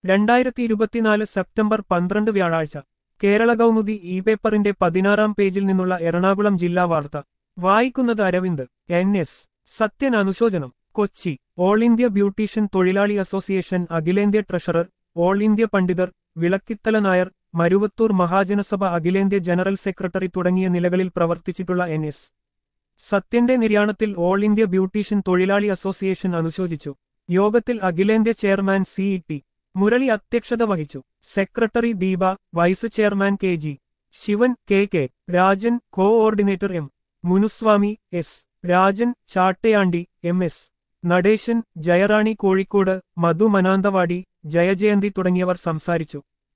രണ്ടായിരത്തി ഇരുപത്തിനാല് സെപ്റ്റംബർ പന്ത്രണ്ട് വ്യാഴാഴ്ച കേരള കൗമുദി ഇ പേപ്പറിന്റെ പതിനാറാം പേജിൽ നിന്നുള്ള എറണാകുളം ജില്ലാ വാർത്ത വായിക്കുന്നത് അരവിന്ദ് എൻ എസ് സത്യൻ അനുശോചനം കൊച്ചി ഓൾ ഇന്ത്യ ബ്യൂട്ടീഷ്യൻ തൊഴിലാളി അസോസിയേഷൻ അഖിലേന്ത്യാ ട്രഷറർ ഓൾ ഇന്ത്യ പണ്ഡിതർ വിളക്കിത്തല നായർ മരുവത്തൂർ മഹാജനസഭ അഖിലേന്ത്യാ ജനറൽ സെക്രട്ടറി തുടങ്ങിയ നിലകളിൽ പ്രവർത്തിച്ചിട്ടുള്ള എൻ എസ് സത്യന്റെ നിര്യാണത്തിൽ ഓൾ ഇന്ത്യ ബ്യൂട്ടീഷ്യൻ തൊഴിലാളി അസോസിയേഷൻ അനുശോചിച്ചു യോഗത്തിൽ അഖിലേന്ത്യാ chairman C E T Murali അധ്യക്ഷത വഹിച്ചു secretary Deepa vice chairman K G Sivan K K Rajan coordinator M Munuswamy S Rajan Chattayandi M S Natesan Jayarani Kozhikode Madhu Mananthavady Jayajayanthi തുടങ്ങിയവർ സംസാരിച്ചു